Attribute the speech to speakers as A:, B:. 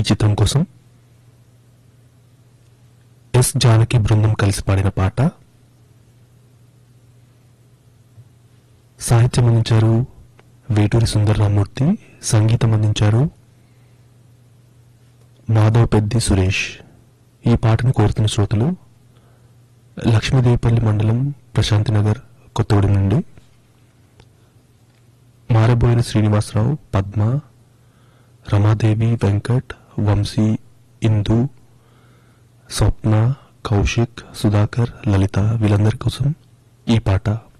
A: ఈ చిత్రం కోసం ఎస్ జానకి బృందం కలిసి పాడిన పాట సాహిత్యం అందించారు వేటూరి సుందరరామూర్తి సంగీతం అందించారు మాధవ్ పెద్ది సురేష్ ఈ పాటను కోరుతున్న శ్రోతలు లక్ష్మీదేవిపల్లి మండలం ప్రశాంతినగర్ కొత్తగూడెం నుండి మారబోయిన శ్రీనివాసరావు పద్మ రమాదేవి వెంకట్ వంశీ ఇందు స్వప్న కౌశిక్ సుధాకర్ లలిత వీళ్ళందరి కోసం ఈ పాట